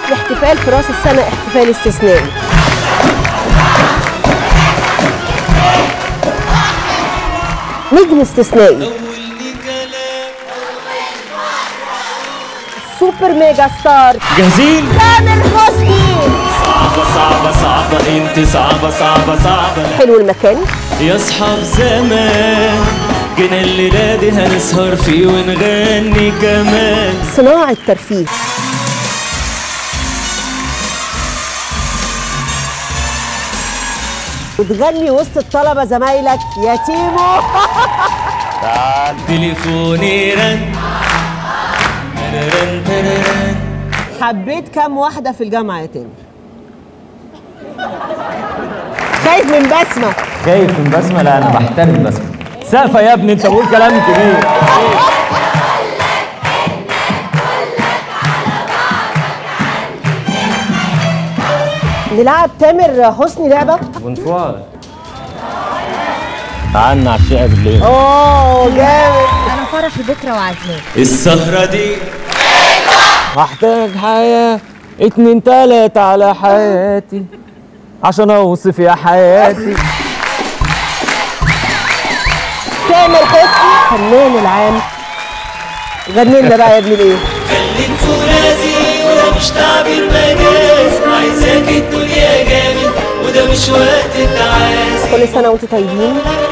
الاحتفال في راس السنة احتفال استثنائي نجم استثنائي سوبر ميجا ستار جاهزين؟ تامر حسني صعبة صعبة صعبة انت صعبة صعبة صعبة حلو المكان يا اصحاب زمان جينا الليلة دي هنسهر فيه ونغني كمان صناعة ترفيه وتغني وسط الطلبة زمايلك يا تيمو تليفوني رن تررن تررن حبيت كام واحدة في الجامعة يا تامر خايف من بسمة خايف من بسمه لا انا بحترم بسمه سقفه يا ابني انت بقول كلام كبير نلعب تامر حسني لعبة بونسوار تعالنا على الشقه بالليل اوه جامد انا فرحي بكره وعزمات السهرة دي هحتاج حياه اتنين تلاتة على حياتي عشان اوصف يا حياتي تامر حسني فنان العام غني لنا بقى يا ابن الايه خليك فولاذي وده مش تعبير مجاز عايزاك الدنيا جامد وده مش وقت التعازي كل سنة وانتم طيبين